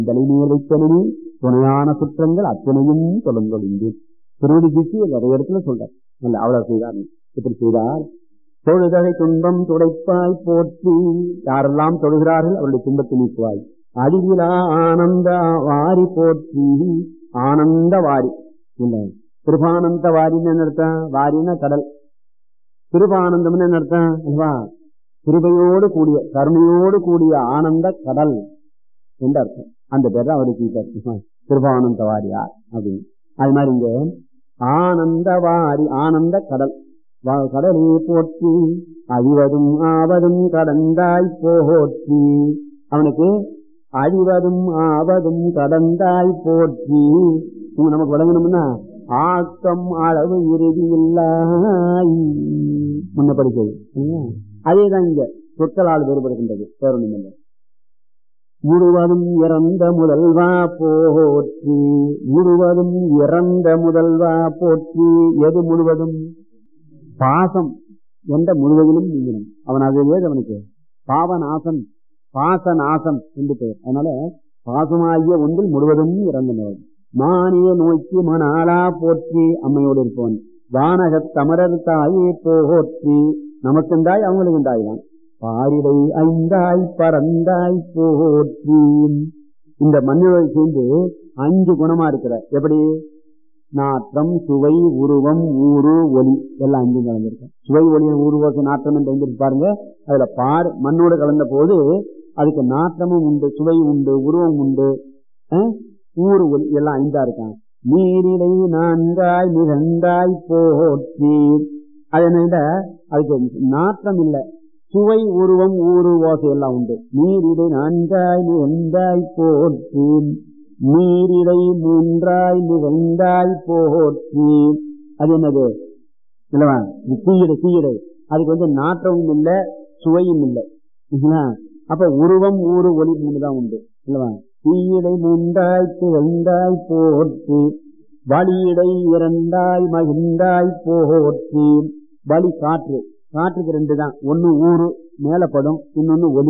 தலைமையிலைத்தனி துணையான குற்றங்கள் அத்தனையும் தொடர்ந்தொழிந்தேன் திருவடிக்கு நிறைய இடத்துல சொல்றார் அல்ல அவ்வளவு செய்தார் இப்படி செய்தார் தொழுதகை துன்பம் துடைப்பாய் போற்றி யாரெல்லாம் தொழுகிறார்கள் அவருடைய துன்பத்தை நீக்குவாய் அழிவிலா ஆனந்த வாரி போற்றி ஆனந்த வாரி இல்ல கிருபானந்த வாரின்னு என்ன அர்த்தம் வாரின்னா கடல் கிருபானந்தம்னு என்ன அர்த்தம் அல்லவா கிருபையோடு கூடிய கருணையோடு கூடிய ஆனந்த கடல் என்று அர்த்தம் அந்த பேர் தான் அவருக்கு கிருபானந்த வாரியார் அப்படின்னு அது மாதிரி இங்க ஆனந்த வாரி ஆனந்த கடல் கடலே போற்றி அழிவதும் ஆவதும் கடந்தாய் போற்றி அவனுக்கு அழிவதும் ஆவதும் கடந்தாய் போற்றி நமக்கு வழங்கணும்னா ஆக்கம் அளவு இறுதி இல்லாய் முன்ன படிக்கிறது அதேதான் இங்க சொற்களால் வேறுபடுகின்றது பேரொன்றும் இல்லை முழுவதும் இறந்த முதல்வா போற்றி முழுவதும் இறந்த முதல்வா போற்றி எது முழுவதும் பாசம் என்ற முழுவதிலும் நீங்கணும் அவன் அது ஏது அவனுக்கு பாவநாசன் பாசநாசன் என்று பெயர் அதனால பாசமாகிய ஒன்றில் முழுவதும் இறந்தனர் மானிய நோய்க்கு மணாலா போற்றி அம்மையோடு இருப்பவன் வானகத் தமரர் தாயே போற்றி நமக்குண்டாய் அவங்களுக்கு உண்டாய்தான் பாரிடை ஐந்தாய் பறந்தாய் போற்றி இந்த மண்ணிலை சேர்ந்து அஞ்சு குணமா இருக்கிற எப்படி நாற்றம் சுவை உருவம் ஊரு ஒளி எல்லாம் அஞ்சும் கலந்துருக்கு சுவை ஒளி ஊருவோச நாற்றம் என்று பாருங்க அதுல பார் மண்ணோடு கலந்த போது அதுக்கு நாற்றமும் உண்டு சுவை உண்டு உருவம் உண்டு ஊரு ஒளி எல்லாம் ஐந்தா இருக்கான் நீரிடை நான்காய் நிகழ்ந்தாய் போற்றி அது என்ன அதுக்கு நாற்றம் இல்லை சுவை உருவம் ஊரு ஓசை எல்லாம் உண்டு நீரிடை நான்காய் நிகழ்ந்தாய் போற்றி நீரிடை மூன்றாய் நிகழ்ந்தாய் போற்றி அது என்னது இல்லவா தீயிடை தீயிடை அதுக்கு வந்து நாற்றமும் இல்லை சுவையும் இல்லை அப்ப உருவம் ஊரு ஒளி மூணு தான் உண்டு இல்லவா தீயிடை மூன்றாய் திகழ்ந்தாய் போற்றி வழியிடை இரண்டாய் மகிழ்ந்தாய் போற்றி வழி காற்று காற்றுக்கு ரெண்டு தான் ஒன்னு ஊரு மேலப்படும் இன்னொன்னு ஒலி